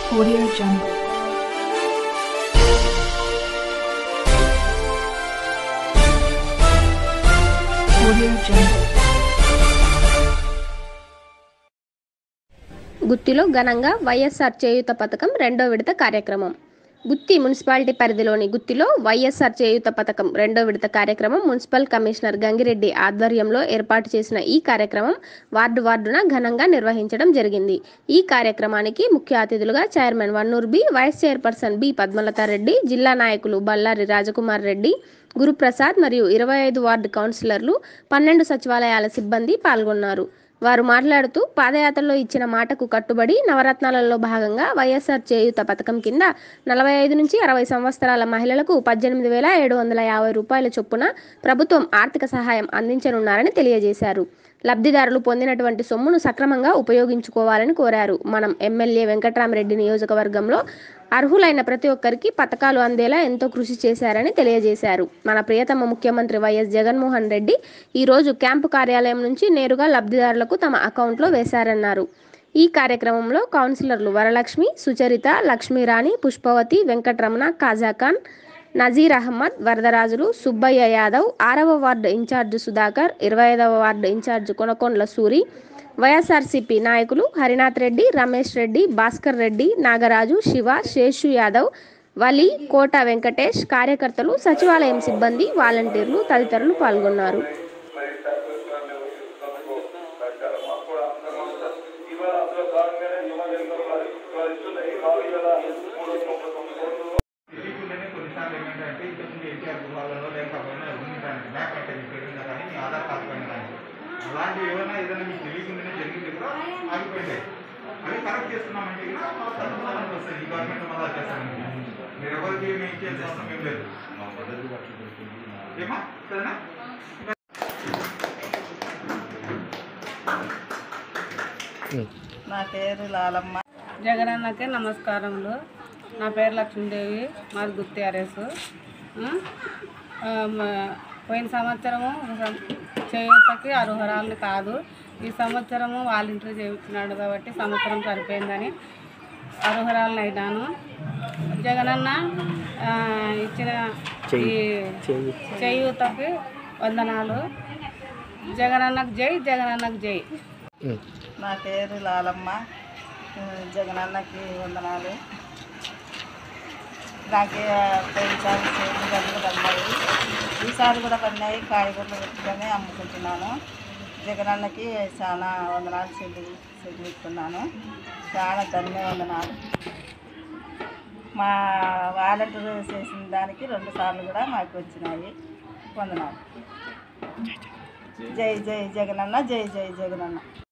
Audio Jungle. Audio Jungle. గుత్తిలో ఘనంగా వైఎస్ఆర్ చేయూత పథకం రెండో విడత కార్యక్రమం గుత్తి మున్సిపాలిటీ పరిధిలోని గుత్తిలో వైఎస్ఆర్ చేయూత పథకం రెండో విడత కార్యక్రమం మున్సిపల్ కమిషనర్ గంగిరెడ్డి ఆధ్వర్యంలో ఏర్పాటు చేసిన ఈ కార్యక్రమం వార్డు వార్డున ఘనంగా నిర్వహించడం జరిగింది ఈ కార్యక్రమానికి ముఖ్య అతిథులుగా chairman Vannur B vice chairperson B Padmalatha Reddy జిల్లా నాయకులు బల్లారి రాజకుమార్ రెడ్డి గురుప్రసాద్ మరియు ఇరవై ఐదు వార్డు కౌన్సిలర్లు పన్నెండు సచివాలయాల సిబ్బంది పాల్గొన్నారు వారు మాట్లాడుతూ పాదయాత్రలో ఇచ్చిన మాటకు కట్టుబడి నవరత్నాలలో భాగంగా వైఎస్ఆర్ చేయూత పథకం కింద నలభై ఐదు నుంచి అరవై సంవత్సరాల మహిళలకు పద్దెనిమిది వేల ఏడు వందల యాభై రూపాయల చొప్పున ప్రభుత్వం ఆర్థిక సహాయం అందించనున్నారని తెలియజేశారు లబ్ధిదారులు పొందినటువంటి సొమ్మును సక్రమంగా ఉపయోగించుకోవాలని కోరారు మనం ఎమ్మెల్యే వెంకట్రామరెడ్డి నియోజకవర్గంలో అర్హులైన ప్రతి ఒక్కరికి పథకాలు అందేలా ఎంతో కృషి చేశారని తెలియజేశారు మన ప్రియతమ ముఖ్యమంత్రి వైఎస్ జగన్మోహన్ రెడ్డి ఈరోజు క్యాంపు కార్యాలయం నుంచి నేరుగా లబ్ధిదారులకు తమ అకౌంట్లో వేశారన్నారు ఈ కార్యక్రమంలో కౌన్సిలర్లు వరలక్ష్మి సుచరిత లక్ష్మీరాణి పుష్పవతి వెంకటరమణ కాజాఖాన్ నజీర్ అహ్మద్ వరదరాజులు సుబ్బయ్య యాదవ్ ఆరవ వార్డు ఇన్ఛార్జ్ సుధాకర్ ఇరవై ఐదవ వార్డు ఇన్ఛార్జ్ కొనకొండ్ల సూరి వైఎస్ఆర్సీపీ నాయకులు హరినాథ్ రెడ్డి రమేష్ రెడ్డి భాస్కర్ రెడ్డి నాగరాజు శివ శేషు యాదవ్ వలి కోట వెంకటేష్ కార్యకర్తలు సచివాలయం సిబ్బంది వాలంటీర్లు తదితరులు పాల్గొన్నారు మరి సర్పంచులను నిర్వహిస్తున్నందుకు నమస్కారం మాకు కూడా నమస్కారం ఇవాళ అందులో భాగంగానే యువజనులు వారి వారి ఇస్తున్న ఈ నాలుగు వేల మూడు వందల ముప్పై తొమ్మిది కోట్లు తెలియకుండానే కొన్నిసార్లు ఏంటంటే ఇంతకుముందు ఎన్టీఆర్ గృహాలలో లేకపోయినా ఉండడానికి మ్యాప్ అంటే మీకు తెలియదు కానీ మీ ఆధార్ కార్డు పైన కానీ అలాంటి ఏమైనా ఏదైనా మీకు తెలియకుండానే జరిగింది కూడా ఆగిపోయింది అవి కరెక్ట్ చేస్తున్నామంటే కూడా మా సర్వసాధారణ వస్తుంది ఈ గవర్నమెంట్ మళ్ళా చేస్తామండి మీరు ఎవరికి మేము ఇచ్చేది అవసరం ఏం లేదు ఏమా సరేనా నా పేరు లాలమ్మ జగనన్నకి నమస్కారములు నా పేరు లక్ష్మీదేవి మాది గుత్తి అరేసు ఆ, మ- పోయిన సంవత్సరము సం- చేయూతకి అర్హురాలు కాదు ఈ సంవత్సరము వాలంటీర్ చేయించినాడు కాబట్టి సంవత్సరం సరిపోయిందని అర్హురాలను అయినాను జగనన్న ఆ, ఇచ్చిన ఈ చేయూతకి వందనాలు జగనన్నకు జై జగనన్నకు జై నా పేరు లాలమ్మ ఆ, జగనన్నకి వందనాలు నాకు పోయినసారి చేతి గంటలు పడినాయి ఈసారి కూడా పడినాయి కాయగూరలు పెట్టుకొని అమ్ముకుంటున్నాను జగనన్నకి చాలా వందనాలు చెల్లి చెల్లిస్తున్నాను చాలా ధన్యవందనాలు మా వాలంటీర్ చేసిన దానికి రెండు సార్లు కూడా మాకు వచ్చినాయి వందనాలు జై జై జగనన్న జై జై జగనన్న